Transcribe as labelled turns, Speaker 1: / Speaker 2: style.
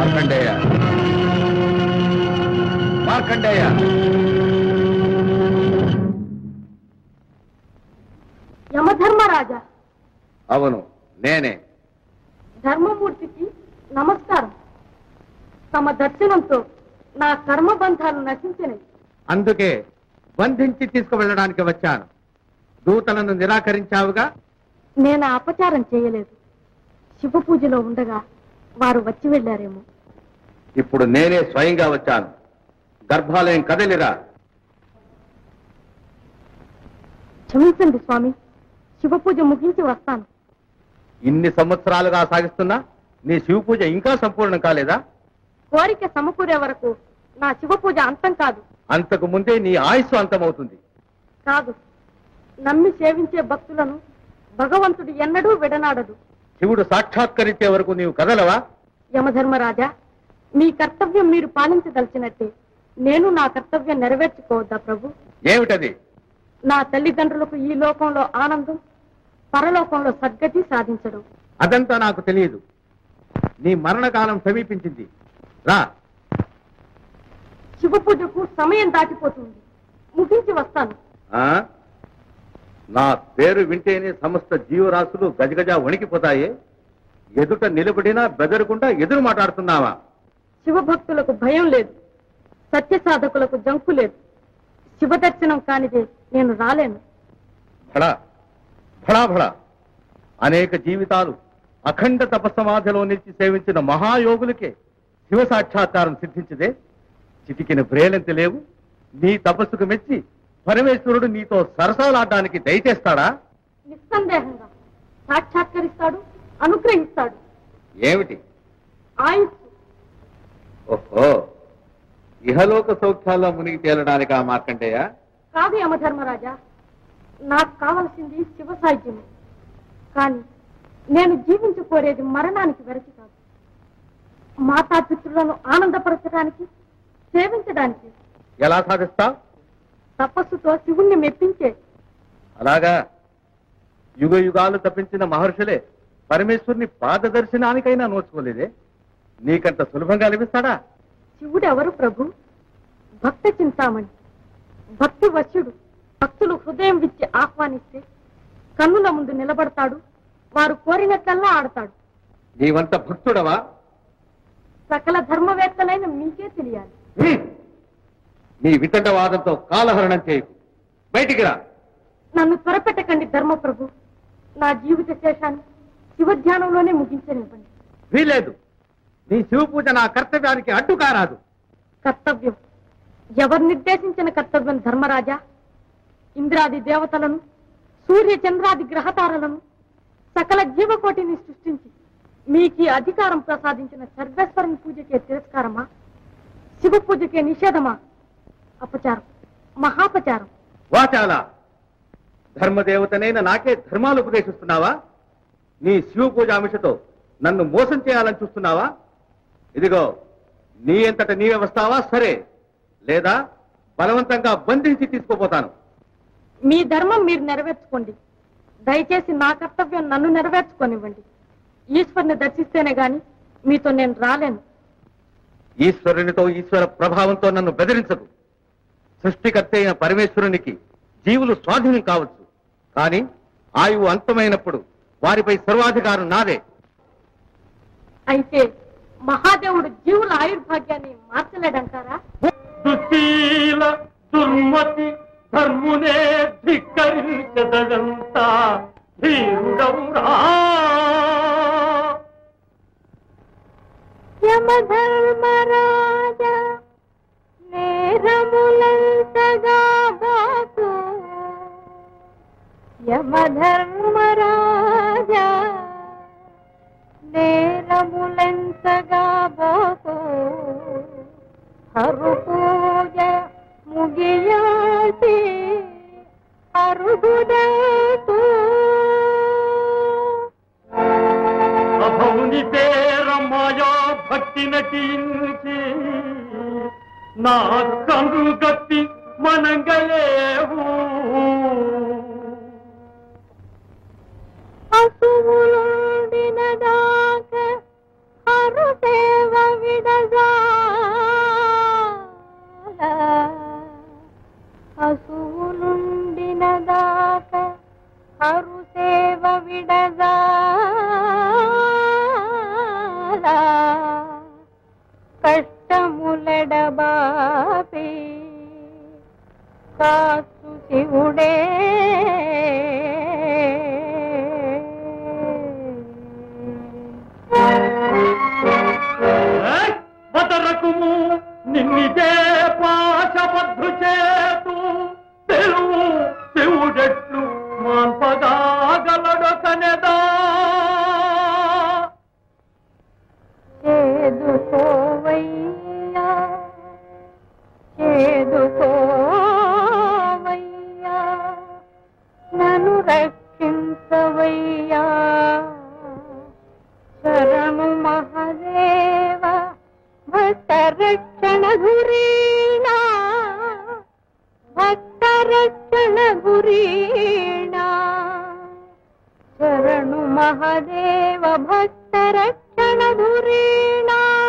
Speaker 1: మార్కండేయ మార్కండేయ
Speaker 2: యమధర్మరాజా
Speaker 1: అవును నేనే
Speaker 2: ధర్మమూర్తికి నమస్కారం తమ దర్శనంతో నా కర్మబంధాలు నశించినవి
Speaker 1: అందుకే బంధించి తీసుకువెళ్ళడానికి వచ్చాను దూతలను నిరాకరించావుగా
Speaker 2: నేను ఆ అపచారం చేయలేదు శివ పూజలో ఉండగా వారు వచ్చి వెళ్ళారేమో
Speaker 1: ఇప్పుడు నేనే స్వయంగా వచ్చాను గర్భాలయం కదలిరా
Speaker 2: క్షమించండి స్వామి శివ పూజ ముగించి వస్తాను
Speaker 1: ఇన్ని సంవత్సరాలుగా సాగిస్తున్నా నీ శివ పూజ ఇంకా సంపూర్ణం కాలేదా
Speaker 2: కోరిక సమకూరే వరకు నా శివ పూజ అంతం కాదు
Speaker 1: అంతకు ముందే నీ ఆయుస్సు అంతమవుతుంది
Speaker 2: కాదు నమ్మి సేవించే భక్తులను భగవంతుడు ఎన్నడూ విడనాడడు
Speaker 1: శివుడు సాక్షాత్కరించే వరకు నీవు కదలవా
Speaker 2: యమధర్మరాజా మీ కర్తవ్యం మీరు పాలించదలిచినట్టే నేను నా కర్తవ్యం నెరవేర్చుకోవద్దా ప్రభు
Speaker 1: ఏమిటది
Speaker 2: నా తల్లిదండ్రులకు ఈ లోకంలో ఆనందం పరలోకంలో సద్గతి సాధించడం
Speaker 1: అదంతా నాకు తెలియదు నీ మరణకాలం సమీపించింది రా
Speaker 2: శివ పూజకు సమయం దాటిపోతుంది ముగించి వస్తాను
Speaker 1: ఆ? నా పేరు వింటేనే సమస్త జీవరాశులు గజగజ వణికిపోతాయి ఎదుట నిలబడినా బెదరకుండా ఎదురు మాట్లాడుతున్నావా
Speaker 2: శివభక్తులకు భయం లేదు సత్య సాధకులకు జంకు లేదు శివ దర్శనం కానిదే నేను రాలేను
Speaker 1: భళా భళా భళా అనేక జీవితాలు అఖండ తపస్సమాధిలో నిలిచి సేవించిన మహాయోగులకే శివ సాక్షాత్కారం సిద్ధించదే చిటికిన బ్రేలెంత లేవు నీ తపస్సుకు మెచ్చి పరమేశ్వరుడు నీతో సరసాలాడడానికి దయచేస్తాడా
Speaker 2: నిస్సందేహంగా సాక్షాత్కరిస్తాడు అనుగ్రహిస్తాడు
Speaker 1: ఏమిటి
Speaker 2: ఆయుష్
Speaker 1: ఓహో ఇహలోక సౌఖ్యాల్లో మునిగి తేలడానికి ఆ మార్కంటేయ
Speaker 2: కాదు యమధర్మరాజా నాకు కావలసింది శివ సాహిత్యమే కానీ నేను జీవించుకోరేది మరణానికి వెరచి కాదు మాతాపితృలను ఆనందపరచడానికి సేవించడానికి
Speaker 1: ఎలా సాధిస్తావు
Speaker 2: తపస్సుతో శివుణ్ణి మెప్పించే
Speaker 1: అలాగా యుగ యుగాలు తప్పించిన మహర్షులే పరమేశ్వరుని పాదదర్శనానికైనా నోచుకోలేదే నీకంత సులభంగా లభిస్తాడా
Speaker 2: శివుడెవరు ప్రభు భక్త చింతామణి భక్తి వశ్యుడు భక్తులు హృదయం విచ్చి ఆహ్వానిస్తే కన్నుల ముందు నిలబడతాడు వారు కోరినట్లల్లా ఆడతాడు
Speaker 1: నీవంత భక్తుడవా
Speaker 2: సకల ధర్మవేత్తలైన మీకే తెలియాలి
Speaker 1: హ్మ్. నీ వితండవాదంతో కాలహరణం చేయకు బయటికి రా
Speaker 2: నన్ను త్వరపెట్టకండి ధర్మప్రభు నా జీవిత శేషాన్ని శివధ్యానంలోనే ముగించనివ్వండి
Speaker 1: వీలేదు నీ శివ పూజ నా కర్తవ్యానికి అడ్డు కారాదు
Speaker 2: కర్తవ్యం ఎవరు నిర్దేశించిన కర్తవ్యం ధర్మరాజా ఇంద్రాది దేవతలను సూర్య చంద్రాది గ్రహతారలను సకల జీవకోటిని సృష్టించి మీకు ఈ అధికారం ప్రసాదించిన సర్వేశ్వరుని పూజకే తిరస్కారమా శివ పూజకే నిషేధమా అపచారం మహాపచారం
Speaker 1: వాచాల ధర్మదేవతనైన నాకే ధర్మాలు ఉపదేశిస్తున్నావా నీ శివ పూజ అంశతో నన్ను మోసం చేయాలని చూస్తున్నావా ఇదిగో నీ అంతట నీవే వస్తావా సరే లేదా బలవంతంగా బంధించి తీసుకుపోతాను
Speaker 2: మీ ధర్మం మీరు నెరవేర్చుకోండి దయచేసి నా కర్తవ్యం నన్ను నెరవేర్చుకోనివ్వండి ఈశ్వరుని దర్శిస్తేనే గాని మీతో నేను రాలేను
Speaker 1: ఈశ్వరునితో ఈశ్వర ప్రభావంతో నన్ను బెదిరించదు సృష్టికర్త అయిన పరమేశ్వరునికి జీవులు స్వాధీనం కావచ్చు కానీ ఆయువు అంతమైనప్పుడు వారిపై సర్వాధికారం నాదే
Speaker 2: అయితే మహాదేవుడు జీవుల ఆయుర్భాగ్యాన్ని మార్చలేడంటారా
Speaker 3: దుశీల దుర్మతి ధర్మునే ధిక్కరించదంతా ధీరుడవురా
Speaker 2: యమధర్మరాజ నేరములంతగా బాకు యమధర్మరాజ నేరములంతగా బాకు హరు పూజ ముగియాసి అరుగుదకు
Speaker 3: అభౌని పేరమాయా భక్తి నటించి నా కను గప్పి మనంగలేవు
Speaker 2: అసువులుండిన దాక హరు సేవ విడ కష్టములెడబాపి కాసు శివుడే
Speaker 3: ఏయ్! వదరకుము నిన్నిదే పాశబద్ధు చేతు తెలుగు శివుడెట్లు మాన్పగాగలడొకనెదా
Speaker 2: చేదుకోవయ్యా చేదుకోవయ్యా నన్ను రక్షించవయ్యా శరణు మహదేవ భక్త రక్షణ గురీణా భక్త రక్షణ గురీణా శరణు మహదేవ భక్త రక్షణ ధురీణా